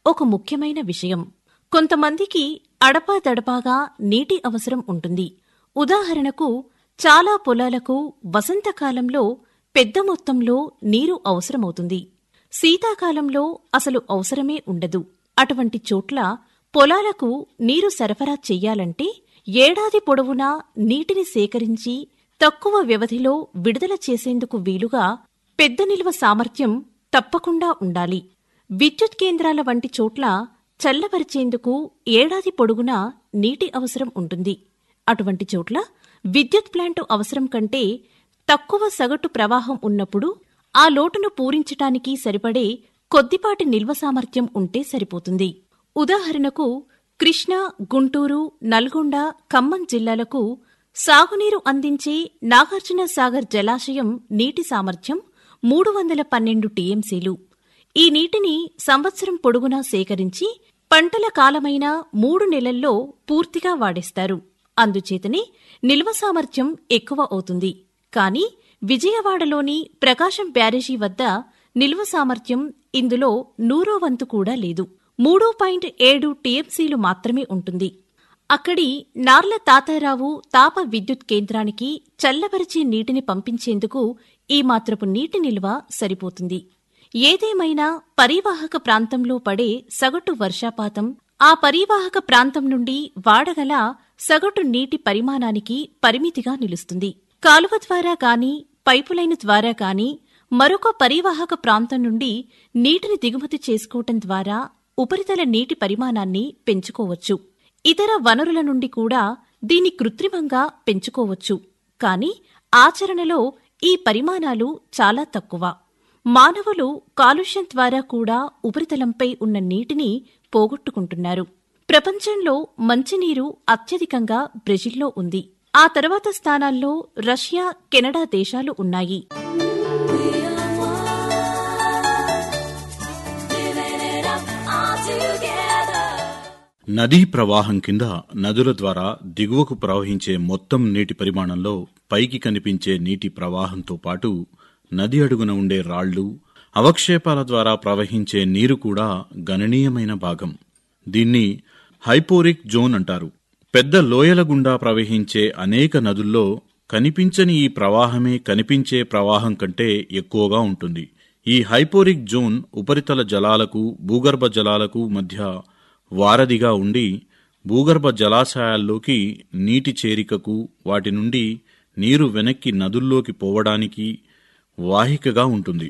ఒక ముఖ్యమైన విషయం కొంతమందికి అడపాదడపాగా నీటి అవసరం ఉంటుంది ఉదాహరణకు చాలా పొలాలకు వసంతకాలంలో పెద్ద మొత్తంలో నీరు అవసరమవుతుంది శీతాకాలంలో అసలు అవసరమే ఉండదు అటువంటి చోట్ల పొలాలకు నీరు సరఫరా చెయ్యాలంటే ఏడాది పొడవునా నీటిని సేకరించి తక్కువ వ్యవధిలో విడుదల చేసేందుకు వీలుగా పెద్ద నిల్వ సామర్థ్యం తప్పకుండా ఉండాలి విద్యుత్ కేంద్రాల వంటి చోట్ల చల్లబరిచేందుకు ఏడాది పొడుగునా నీటి అవసరం ఉంటుంది అటువంటి చోట్ల విద్యుత్ ప్లాంటు అవసరం కంటే తక్కువ సగటు ప్రవాహం ఉన్నప్పుడు ఆ లోటును పూరించటానికి సరిపడే కొద్దిపాటి నిల్వ సామర్థ్యం ఉంటే సరిపోతుంది ఉదాహరణకు కృష్ణా గుంటూరు నల్గొండ ఖమ్మం జిల్లాలకు సాగునీరు అందించే నాగార్జున సాగర్ జలాశయం నీటి సామర్థ్యం మూడు వందల పన్నెండు టీఎంసీలు ఈ నీటిని సంవత్సరం పొడుగునా సేకరించి పంటల కాలమైన మూడు నెలల్లో పూర్తిగా వాడేస్తారు అందుచేతనే నిల్వ సామర్థ్యం ఎక్కువ అవుతుంది కాని విజయవాడలోని ప్రకాశం బ్యారేజీ వద్ద నిల్వ సామర్థ్యం ఇందులో నూరో వంతు కూడా లేదు మూడు పాయింట్ ఏడు టీఎంసీలు మాత్రమే ఉంటుంది అక్కడి నార్ల తాతారావు తాప విద్యుత్ కేంద్రానికి చల్లబరిచే నీటిని పంపించేందుకు ఈ మాత్రపు నీటి నిల్వ సరిపోతుంది ఏదేమైనా పరివాహక ప్రాంతంలో పడే సగటు వర్షాపాతం ఆ పరివాహక ప్రాంతం నుండి వాడగల సగటు నీటి పరిమాణానికి పరిమితిగా నిలుస్తుంది కాలువ ద్వారా గాని పైపులైన ద్వారా గాని మరొక పరివాహక ప్రాంతం నుండి నీటిని దిగుమతి చేసుకోవటం ద్వారా ఉపరితల నీటి పరిమాణాన్ని పెంచుకోవచ్చు ఇతర వనరుల నుండి కూడా దీన్ని కృత్రిమంగా పెంచుకోవచ్చు కాని ఆచరణలో ఈ పరిమాణాలు చాలా తక్కువ మానవులు కాలుష్యం ద్వారా కూడా ఉపరితలంపై ఉన్న నీటిని పోగొట్టుకుంటున్నారు ప్రపంచంలో మంచినీరు అత్యధికంగా బ్రెజిల్లో ఉంది ఆ తర్వాత స్థానాల్లో రష్యా కెనడా దేశాలు ఉన్నాయి నదీ ప్రవాహం కింద నదుల ద్వారా దిగువకు ప్రవహించే మొత్తం నీటి పరిమాణంలో పైకి కనిపించే నీటి ప్రవాహంతో పాటు నది అడుగున ఉండే రాళ్లు అవక్షేపాల ద్వారా ప్రవహించే నీరు కూడా గణనీయమైన భాగం దీన్ని హైపోరిక్ జోన్ అంటారు పెద్ద లోయల గుండా ప్రవహించే అనేక నదుల్లో కనిపించని ఈ ప్రవాహమే కనిపించే ప్రవాహం కంటే ఎక్కువగా ఉంటుంది ఈ హైపోరిక్ జోన్ ఉపరితల జలాలకు భూగర్భ జలాలకు మధ్య వారధిగా ఉండి భూగర్భ జలాశయాల్లోకి నీటి చేరికకు వాటి నుండి నీరు వెనక్కి నదుల్లోకి పోవడానికి వాహికగా ఉంటుంది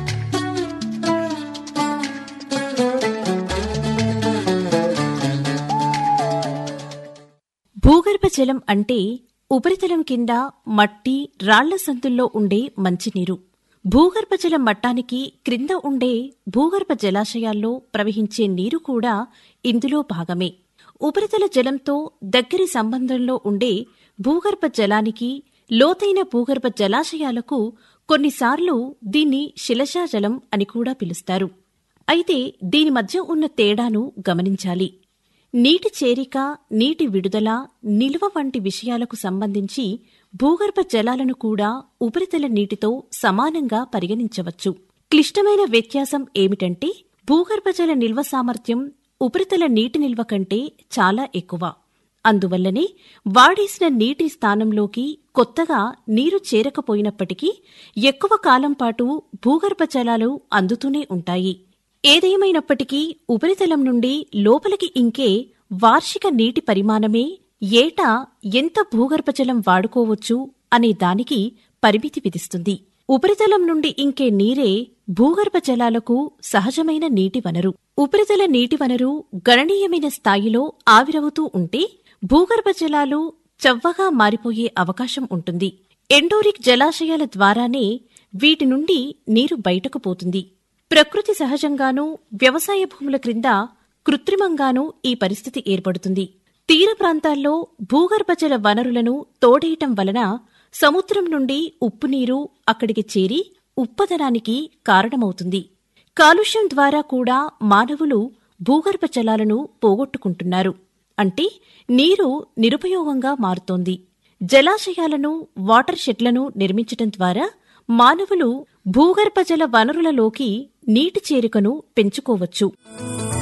భూగర్భ జలం అంటే ఉపరితలం కింద మట్టి రాళ్ల సందుల్లో ఉండే మంచినీరు భూగర్భ జలం మట్టానికి క్రింద ఉండే భూగర్భ జలాశయాల్లో ప్రవహించే నీరు కూడా ఇందులో భాగమే ఉపరితల జలంతో దగ్గరి సంబంధంలో ఉండే భూగర్భ జలానికి లోతైన భూగర్భ జలాశయాలకు కొన్నిసార్లు దీన్ని శిలజాజలం అని కూడా పిలుస్తారు అయితే దీని మధ్య ఉన్న తేడాను గమనించాలి నీటి చేరిక నీటి విడుదల నిల్వ వంటి విషయాలకు సంబంధించి భూగర్భ జలాలను కూడా ఉపరితల నీటితో సమానంగా పరిగణించవచ్చు క్లిష్టమైన వ్యత్యాసం ఏమిటంటే భూగర్భ జల నిల్వ సామర్థ్యం ఉపరితల నీటి నిల్వ కంటే చాలా ఎక్కువ అందువల్లనే వాడేసిన నీటి స్థానంలోకి కొత్తగా నీరు చేరకపోయినప్పటికీ ఎక్కువ కాలం పాటు భూగర్భ జలాలు అందుతూనే ఉంటాయి ఏదేమైనప్పటికీ ఉపరితలం నుండి లోపలికి ఇంకే వార్షిక నీటి పరిమాణమే ఏటా ఎంత భూగర్భ జలం వాడుకోవచ్చు అనే దానికి పరిమితి విధిస్తుంది ఉపరితలం నుండి ఇంకే నీరే భూగర్భ జలాలకు సహజమైన నీటి వనరు ఉపరితల నీటి వనరు గణనీయమైన స్థాయిలో ఆవిరవుతూ ఉంటే భూగర్భ జలాలు చవ్వగా మారిపోయే అవకాశం ఉంటుంది ఎండోరిక్ జలాశయాల ద్వారానే వీటి నుండి నీరు బయటకు పోతుంది ప్రకృతి సహజంగానూ వ్యవసాయ భూముల క్రింద కృత్రిమంగానూ ఈ పరిస్థితి ఏర్పడుతుంది తీర ప్రాంతాల్లో భూగర్భ జల వనరులను తోడేయటం వలన సముద్రం నుండి ఉప్పు నీరు అక్కడికి చేరి ఉప్పదనానికి కారణమవుతుంది కాలుష్యం ద్వారా కూడా మానవులు భూగర్భ జలాలను పోగొట్టుకుంటున్నారు అంటే నీరు నిరుపయోగంగా మారుతోంది జలాశయాలను వాటర్ షెడ్లను నిర్మించటం ద్వారా మానవులు భూగర్భ జల వనరులలోకి నీటి చేరికను పెంచుకోవచ్చు